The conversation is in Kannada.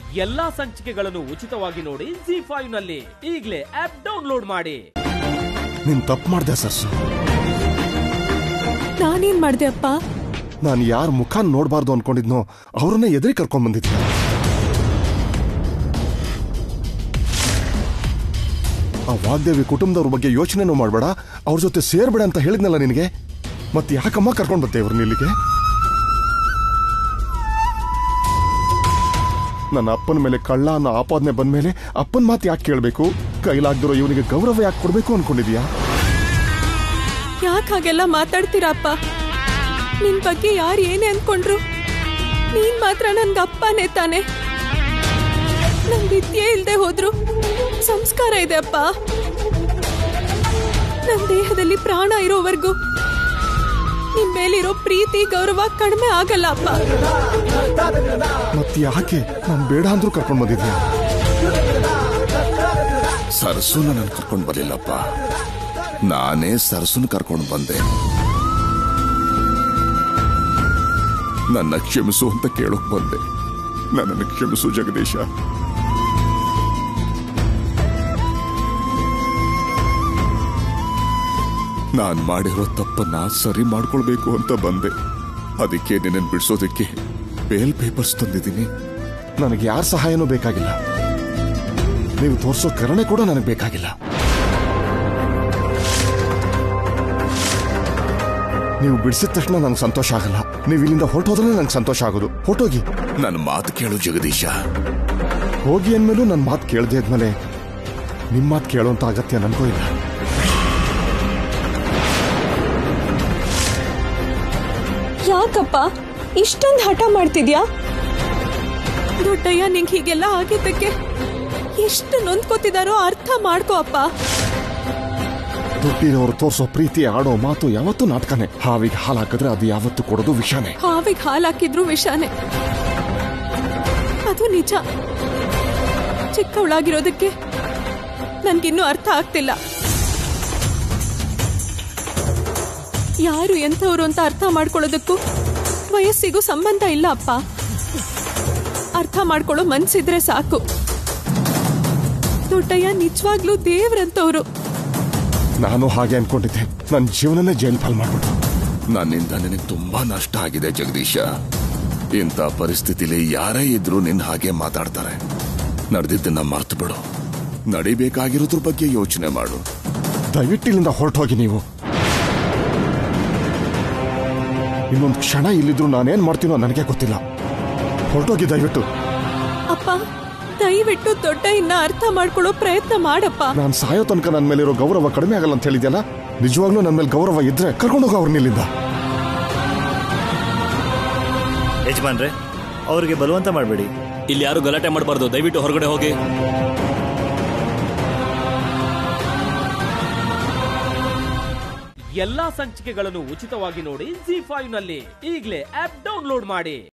ಎಲ್ಲಾ ಸಂಚಿಕೆಗಳನ್ನು ಉಚಿತವಾಗಿ ನೋಡಿ ಜಿ ಫೈವ್ ನಲ್ಲಿ ಈಗಲೇ ಆಪ್ ಡೌನ್ಲೋಡ್ ಮಾಡಿ ನೀನ್ ತಪ್ಪು ಮಾಡ್ದೆ ಸರ್ಸು ನಾನೇನ್ ಮಾಡ್ದೆ ಅಪ್ಪ ನಾನು ಯಾರ ಮುಖ ನೋಡಬಾರ್ದು ಅನ್ಕೊಂಡಿದ್ನೋ ಅವ್ರನ್ನ ಎದುರಿ ಕರ್ಕೊಂಡ್ ಬಂದಿದ್ದೆ ಆ ವಾಗ್ದೇವಿ ಕುಟುಂಬದವ್ರ ಬಗ್ಗೆ ಯೋಚನೆನೂ ಮಾಡಬೇಡ ಅವ್ರ ಜೊತೆ ಸೇರ್ಬೇಡ ಅಂತ ಹೇಳಿದ್ನಲ್ಲ ನಿನಗೆ ಮತ್ತೆ ಯಾಕಮ್ಮ ಕರ್ಕೊಂಡ್ ಬರ್ತೆ ಇವ್ರನ್ನ ಇಲ್ಲಿಗೆ ನನ್ನ ಅಪ್ಪನ ಮೇಲೆ ಕಳ್ಳ ಅನ್ನೋ ಆಪಾದನೆ ಬಂದ್ಮೇಲೆ ಅಪ್ಪನ ಮಾತು ಯಾಕೆ ಕೇಳಬೇಕು ಕೈಲಾಗ್ದಿರೋ ಇವನಿಗೆ ಗೌರವ ಯಾಕೆ ಕೊಡ್ಬೇಕು ಅನ್ಕೊಂಡಿದ್ಯಾ ಯಾಕೆ ಹಾಗೆಲ್ಲ ಮಾತಾಡ್ತೀರಾ ಅಪ್ಪ ನಿನ್ ಬಗ್ಗೆ ಯಾರು ಏನೇ ಅನ್ಕೊಂಡ್ರು ನೀನ್ ಮಾತ್ರ ನನ್ಗೆ ಅಪ್ಪನೇ ತಾನೆ ನನ್ ವಿದ್ಯೆ ಇಲ್ದೆ ಹೋದ್ರು ಸಂಸ್ಕಾರ ಇದೆ ಅಪ್ಪ ನನ್ ದೇಹದಲ್ಲಿ ಪ್ರಾಣ ಇರೋವರೆಗೂ ನಿನ್ ಮೇಲಿರೋ ಪ್ರೀತಿ ಗೌರವ ಕಡಿಮೆ ಆಗಲ್ಲ ಅಪ್ಪ ಮತ್ತೆ ಯಾಕೆ ನಾನು ಬೇಡ ಅಂದ್ರೂ ಕರ್ಕೊಂಡ್ ಬಂದಿದ್ಯಾ ಸರಸುನ ನಾನು ಕರ್ಕೊಂಡು ಬರಲಿಲ್ಲಪ್ಪ ನಾನೇ ಸರಸುನ ಕರ್ಕೊಂಡು ಬಂದೆ ನನ್ನ ಕ್ಷಮಿಸು ಅಂತ ಕೇಳೋಕ್ ಬಂದೆ ನನ್ನನ್ನು ಕ್ಷಮಿಸು ಜಗದೀಶ ನಾನ್ ಮಾಡಿರೋ ತಪ್ಪನ್ನ ಸರಿ ಮಾಡ್ಕೊಳ್ಬೇಕು ಅಂತ ಬಂದೆ ಅದಕ್ಕೆ ನಿನ್ನ ಬಿಡಿಸೋದಕ್ಕೆ ಬೇಲ್ ಪೇಪರ್ಸ್ ತಂದಿದ್ದೀನಿ ನನಗೆ ಯಾರ ಸಹಾಯನೂ ಬೇಕಾಗಿಲ್ಲ ನೀವು ತೋರಿಸೋ ಕರುಣೆ ಕೂಡ ನನಗೆ ಬೇಕಾಗಿಲ್ಲ ನೀವು ಬಿಡಿಸಿದ ತಕ್ಷಣ ನಂಗೆ ಸಂತೋಷ ಆಗಲ್ಲ ನೀವು ಇಲ್ಲಿಂದ ಹೊರಟೋದ್ರೆ ನಂಗೆ ಸಂತೋಷ ಆಗೋದು ಹೊರಟೋಗಿ ನನ್ನ ಮಾತು ಕೇಳು ಜಗದೀಶ ಹೋಗಿ ಅಂದ್ಮೇಲೂ ನನ್ನ ಮಾತು ಕೇಳದೆ ಆದ್ಮೇಲೆ ನಿಮ್ಮ ಮಾತು ಕೇಳೋಂಥ ಅಗತ್ಯ ನನಗೂ ಇಲ್ಲ ಯಾಕಪ್ಪ ಇಷ್ಟೊಂದು ಹಠ ಮಾಡ್ತಿದ್ಯಾ ದೊಡ್ಡಯ್ಯ ನಿಂಗೆ ಹೀಗೆಲ್ಲ ಆಗಿದ್ದಕ್ಕೆ ಎಷ್ಟು ನೊಂದ್ಕೋತಿದಾರೋ ಅರ್ಥ ಮಾಡ್ಕೋ ಅಪ್ಪ ದುಡ್ಡಿನವರು ತೋರಿಸೋ ಪ್ರೀತಿ ಆಡೋ ಮಾತು ಯಾವತ್ತೂ ನಾಟಕನೇ ಹಾವಿಗೆ ಹಾಲು ಹಾಕಿದ್ರೆ ಅದು ಯಾವತ್ತೂ ಕೊಡೋದು ವಿಷಾನೇ ಹಾವಿಗೆ ಹಾಲು ಹಾಕಿದ್ರು ವಿಷಾನೆ ಅದು ನಿಜ ಚಿಕ್ಕವಳಾಗಿರೋದಕ್ಕೆ ನನ್ಗಿನ್ನೂ ಅರ್ಥ ಆಗ್ತಿಲ್ಲ ಯಾರು ಎಂಥವ್ರು ಅಂತ ಅರ್ಥ ಮಾಡ್ಕೊಳ್ಳೋದಕ್ಕೂ ವಯಸ್ಸಿಗೂ ಸಂಬಂಧ ಇಲ್ಲ ಅಪ್ಪ ಅರ್ಥ ಮಾಡ್ಕೊಳ್ಳೋ ಮನ್ಸಿದ್ರೆ ಸಾಕು ದೊಡ್ಡಯ್ಯ ನಿಜವಾಗ್ಲೂ ದೇವ್ರಂತವ್ರು ನಾನು ಹಾಗೆ ಅನ್ಕೊಂಡಿದ್ದೆ ನನ್ನ ಜೀವನನೇ ಜೈಲ್ ಪಾಲ್ ಮಾಡ್ಬಿಟ್ಟು ನನ್ನಿಂದ ನಿನಗೆ ತುಂಬಾ ನಷ್ಟ ಆಗಿದೆ ಜಗದೀಶ ಇಂಥ ಪರಿಸ್ಥಿತಿಲಿ ಯಾರೇ ಇದ್ರೂ ನಿನ್ನ ಹಾಗೆ ಮಾತಾಡ್ತಾರೆ ನಡೆದಿದ್ದನ್ನ ಮರ್ತು ಬಿಡು ನಡಿಬೇಕಾಗಿರೋದ್ರ ಬಗ್ಗೆ ಯೋಚನೆ ಮಾಡು ದಯವಿಟ್ಟು ಇಲ್ಲಿಂದ ಹೊರಟೋಗಿ ನೀವು ಇನ್ನೊಂದು ಕ್ಷಣ ಇಲ್ಲಿದ್ರು ನಾನೇನ್ ಮಾಡ್ತೀನೋ ನನಗೆ ಗೊತ್ತಿಲ್ಲ ಹೊರಟೋಗಿ ದಯವಿಟ್ಟು ಅಪ್ಪ ದಯವಿಟ್ಟು ದೊಡ್ಡ ಇನ್ನ ಅರ್ಥ ಮಾಡ್ಕೊಳ್ಳೋ ಪ್ರಯತ್ನ ಮಾಡಪ್ಪ ನಾನು ಸಾಯೋ ತನಕ ನನ್ನ ಮೇಲಿರೋ ಗೌರವ ಕಡಿಮೆ ಆಗಲ್ಲ ಅಂತ ಹೇಳಿದ್ಯಲ್ಲ ನಿಜವಾಗ್ಲೂ ನನ್ನ ಮೇಲೆ ಗೌರವ ಇದ್ರೆ ಕರ್ಕೊಂಡೋಗ ಅವ್ರನ್ನ ಇಲ್ಲಿಂದ ಯಜಮಾನ್ರೆ ಅವ್ರಿಗೆ ಬಲವಂತ ಮಾಡಬೇಡಿ ಇಲ್ಲಿ ಯಾರು ಗಲಾಟೆ ಮಾಡಬಾರ್ದು ದಯವಿಟ್ಟು ಹೊರಗಡೆ ಹೋಗಿ ಎಲ್ಲಾ ಸಂಚಿಕೆಗಳನ್ನು ಉಚಿತವಾಗಿ ನೋಡಿ ಜಿ ಫೈವ್ ನಲ್ಲಿ ಈಗಲೇ ಆಪ್ ಡೌನ್ಲೋಡ್ ಮಾಡಿ